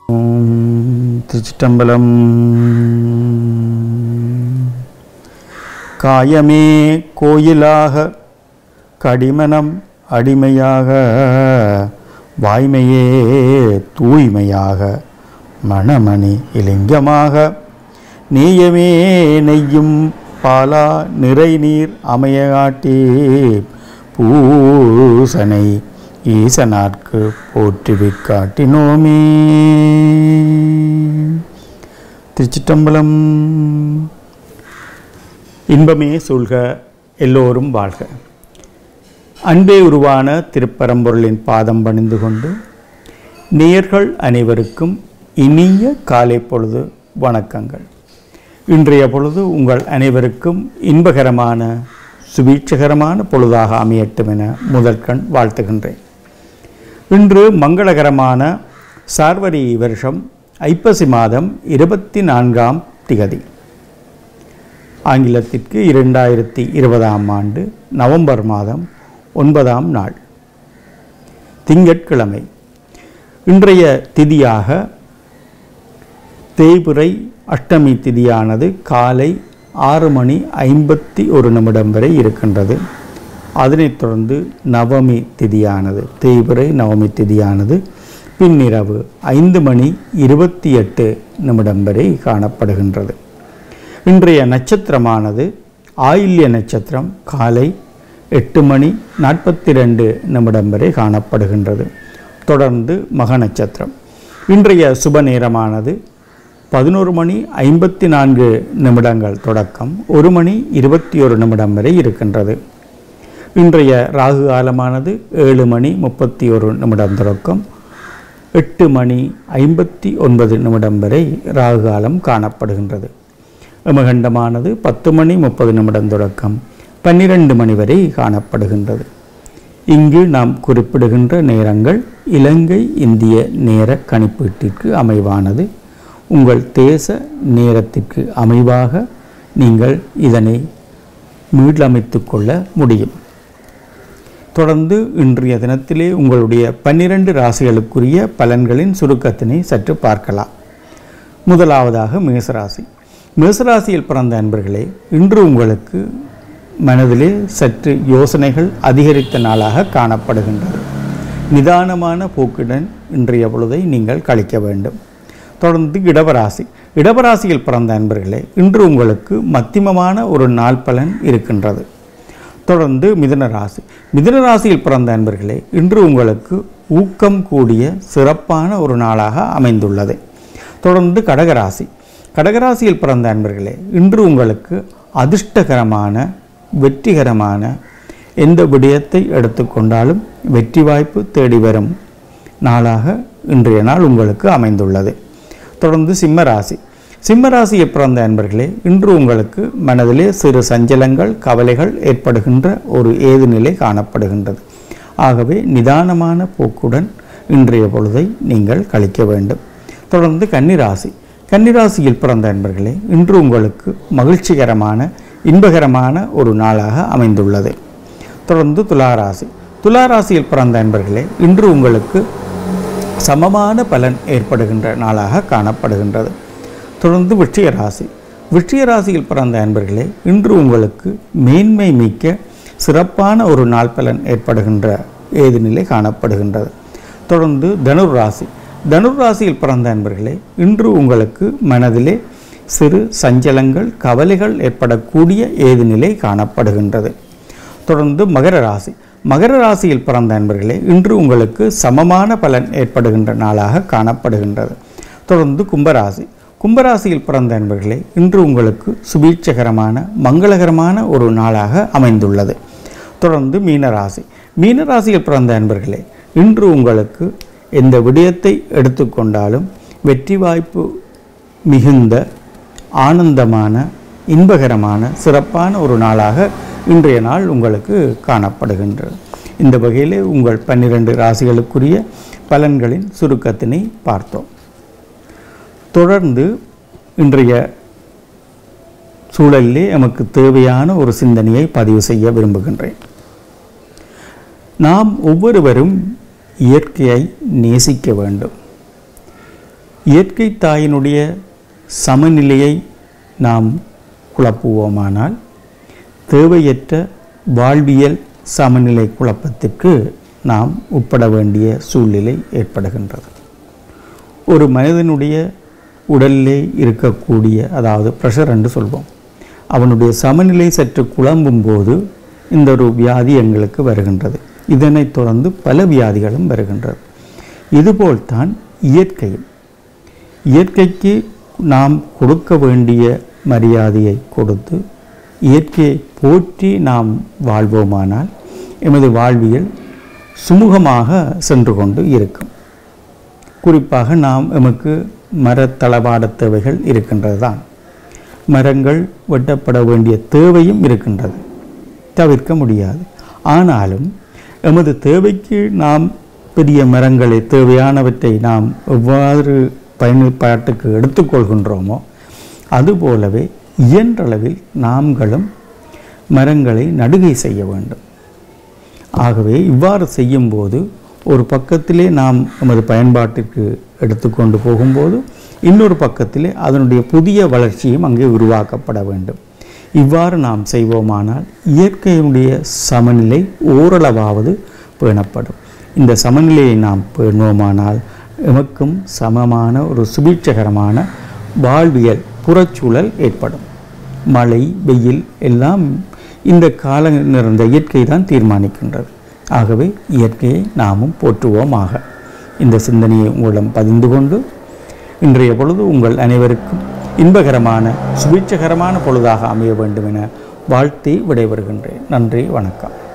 ஓம் திருச்சிட்டம்பலம் காயமே கோயிலாக கடிமனம் அடிமையாக வாய்மையே தூய்மையாக மணமணி இலிங்கமாக நீயமே நெய்யும் பாலா நிறை நீர் அமையகாட்டி பூசனை ஈசனார்க்கு போற்றி காட்டினோமே திருச்சிட்டம்பலம் இன்பமே சூழ்க எல்லோரும் வாழ்க அன்பே உருவான திருப்பரம்பொருளின் பாதம் பணிந்து கொண்டு நேர்கள் அனைவருக்கும் இனிய காலை பொழுது வணக்கங்கள் இன்றைய பொழுது உங்கள் அனைவருக்கும் இன்பகரமான சுபீட்சகரமான பொழுதாக அமையட்டும் என முதற்கண் வாழ்த்துகின்றேன் இன்று மங்களகரமான சார்வரி வருஷம் ஐப்பசி மாதம் இருபத்தி நான்காம் திகதி ஆங்கிலத்திற்கு இரண்டாயிரத்தி இருபதாம் ஆண்டு நவம்பர் மாதம் ஒன்பதாம் நாள் திங்கட்கிழமை இன்றைய திதியாக தேய்பிறை அஷ்டமி திதியானது காலை ஆறு மணி ஐம்பத்தி ஒரு நிமிடம் வரை இருக்கின்றது அதனைத் தொடர்ந்து நவமி திதியானது தேய்பிறை நவமி திதியானது பின்னிரவு ஐந்து மணி இருபத்தி எட்டு நிமிடம் வரை காணப்படுகின்றது இன்றைய நட்சத்திரமானது ஆயில்ய நட்சத்திரம் காலை எட்டு மணி நாற்பத்தி ரெண்டு நிமிடம் வரை காணப்படுகின்றது தொடர்ந்து மக நட்சத்திரம் இன்றைய சுப நேரமானது பதினோரு மணி ஐம்பத்தி நான்கு நிமிடங்கள் தொடக்கம் ஒரு மணி இருபத்தி ஒரு நிமிடம் வரை இருக்கின்றது இன்றைய ராகு காலமானது ஏழு மணி முப்பத்தி ஒரு நிமிடம் தொடக்கம் எட்டு மணி ஐம்பத்தி ஒன்பது நிமிடம் வரை ராகு காலம் காணப்படுகின்றது யமகண்டமானது பத்து மணி முப்பது நிமிடம் தொடக்கம் பன்னிரண்டு மணி வரை காணப்படுகின்றது இங்கு நாம் குறிப்பிடுகின்ற நேரங்கள் இலங்கை இந்திய நேர கணிப்பீட்டிற்கு அமைவானது உங்கள் தேச நேரத்திற்கு அமைவாக நீங்கள் இதனை மீளமைத்து கொள்ள முடியும் தொடர்ந்து இன்றைய தினத்திலே உங்களுடைய பன்னிரண்டு ராசிகளுக்குரிய பலன்களின் சுருக்கத்தினை சற்று பார்க்கலாம் முதலாவதாக மேசராசி மேசராசியில் பிறந்த அன்பர்களே இன்று உங்களுக்கு மனதிலே சற்று யோசனைகள் அதிகரித்த நாளாக காணப்படுகின்றது நிதானமான போக்குடன் இன்றைய பொழுதை நீங்கள் கழிக்க வேண்டும் தொடர்ந்து இடவராசி இடவராசியில் பிறந்த அன்பர்களே இன்று உங்களுக்கு மத்தியமமான ஒரு நாள் பலன் இருக்கின்றது தொடர்ந்து மிதுன ராசி மிதுன ராசியில் பிறந்த அன்பர்களே இன்று உங்களுக்கு ஊக்கம் கூடிய சிறப்பான ஒரு நாளாக அமைந்துள்ளது தொடர்ந்து கடகராசி கடகராசியில் பிறந்த அன்பர்களே இன்று உங்களுக்கு அதிர்ஷ்டகரமான வெற்றிகரமான எந்த விடயத்தை எடுத்துக்கொண்டாலும் வெற்றி வாய்ப்பு தேடி வரும் நாளாக இன்றைய நாள் உங்களுக்கு அமைந்துள்ளது தொடர்ந்து சிம்ம ராசி சிம்ம ராசியை பிறந்த அன்பர்களே இன்று உங்களுக்கு மனதிலே சிறு சஞ்சலங்கள் கவலைகள் ஏற்படுகின்ற ஒரு ஏது நிலை காணப்படுகின்றது ஆகவே நிதானமான போக்குடன் இன்றைய பொழுதை நீங்கள் கழிக்க வேண்டும் தொடர்ந்து கன்னிராசி கன்னிராசியில் பிறந்த அன்பர்களே இன்று உங்களுக்கு மகிழ்ச்சிகரமான இன்பகரமான ஒரு நாளாக அமைந்துள்ளது தொடர்ந்து துளாராசி துளாராசியில் பிறந்த அன்பர்களே இன்று உங்களுக்கு சமமான பலன் ஏற்படுகின்ற நாளாக காணப்படுகின்றது தொடர்ந்து விட்சிய ராசி விட்சிய ராசியில் பிறந்த அன்பர்களே இன்று உங்களுக்கு மேன்மை மிக்க சிறப்பான ஒரு நாள் பலன் ஏற்படுகின்ற ஏது நிலை காணப்படுகின்றது தொடர்ந்து தனுர் ராசி தனுர் ராசியில் பிறந்த அன்பர்களே இன்று உங்களுக்கு மனதிலே சிறு சஞ்சலங்கள் கவலைகள் ஏற்படக்கூடிய ஏது நிலை காணப்படுகின்றது தொடர்ந்து மகர ராசி மகர ராசியில் பிறந்த அன்பர்களே இன்று உங்களுக்கு சமமான பலன் ஏற்படுகின்ற நாளாக காணப்படுகின்றது தொடர்ந்து கும்பராசி கும்பராசியில் பிறந்த அன்பர்களே இன்று உங்களுக்கு சுபீட்சகரமான மங்களகரமான ஒரு நாளாக அமைந்துள்ளது தொடர்ந்து மீனராசி மீனராசியில் பிறந்த அன்பர்களே இன்று உங்களுக்கு எந்த விடயத்தை எடுத்துக்கொண்டாலும் வெற்றி வாய்ப்பு மிகுந்த ஆனந்தமான இன்பகரமான சிறப்பான ஒரு நாளாக இன்றைய நாள் உங்களுக்கு காணப்படுகின்றது இந்த வகையிலே உங்கள் பன்னிரண்டு ராசிகளுக்குரிய பலன்களின் சுருக்கத்தினை பார்த்தோம் தொடர்ந்து இன்றைய சூழலிலே எமக்கு தேவையான ஒரு சிந்தனையை பதிவு செய்ய விரும்புகின்றேன் நாம் ஒவ்வொருவரும் இயற்கையை நேசிக்க வேண்டும் இயற்கை தாயினுடைய சமநிலையை நாம் குழப்புவோமானால் தேவையற்ற வாழ்வியல் சமநிலை குழப்பத்திற்கு நாம் உட்பட வேண்டிய சூழ்நிலை ஏற்படுகின்றது ஒரு மனிதனுடைய உடலிலே இருக்கக்கூடிய அதாவது ப்ரெஷர் என்று சொல்வோம் அவனுடைய சமநிலை சற்று குழம்பும் போது இந்த ஒரு வியாதி எங்களுக்கு வருகின்றது இதனைத் தொடர்ந்து பல வியாதிகளும் வருகின்றது இதுபோல்தான் இயற்கையும் இயற்கைக்கு நாம் கொடுக்க வேண்டிய மரியாதையை கொடுத்து இயற்கையை போற்றி நாம் வாழ்வோமானால் எமது வாழ்வியல் சுமூகமாக சென்று கொண்டு இருக்கும் குறிப்பாக நாம் எமக்கு மரத்தளவாட தேவைகள் இருக்கின்றது தான் மரங்கள் வெட்டப்பட வேண்டிய தேவையும் இருக்கின்றது தவிர்க்க முடியாது ஆனாலும் எமது தேவைக்கு நாம் பெரிய மரங்களை தேவையானவற்றை நாம் எவ்வாறு பயன்பாட்டுக்கு எடுத்துக்கொள்கின்றோமோ அதுபோலவே இயன்றளவில் நாம்களும் மரங்களை நடுகை செய்ய வேண்டும் ஆகவே இவ்வாறு செய்யும்போது ஒரு பக்கத்திலே நாம் நமது பயன்பாட்டிற்கு எடுத்துக்கொண்டு போகும்போது இன்னொரு பக்கத்திலே அதனுடைய புதிய வளர்ச்சியும் அங்கே உருவாக்கப்பட வேண்டும் இவ்வாறு நாம் செய்வோமானால் இயற்கையினுடைய சமநிலை ஓரளவாவது பேணப்படும் இந்த சமநிலையை நாம் பேணுவோமானால் எமக்கும் சமமான ஒரு சுபீட்சகரமான வாழ்வியல் புறச்சூழல் ஏற்படும் மழை வெயில் எல்லாம் இந்த கால நிறைந்த இயற்கை தான் தீர்மானிக்கின்றது ஆகவே இயற்கையை நாமும் போற்றுவோமாக இந்த சிந்தனையை உங்களிடம் பதிந்து கொண்டு இன்றைய பொழுது உங்கள் அனைவருக்கும் இன்பகரமான சுபீட்சகரமான பொழுதாக அமைய வேண்டும் என வாழ்த்தி விடைபெறுகின்றேன் நன்றி வணக்கம்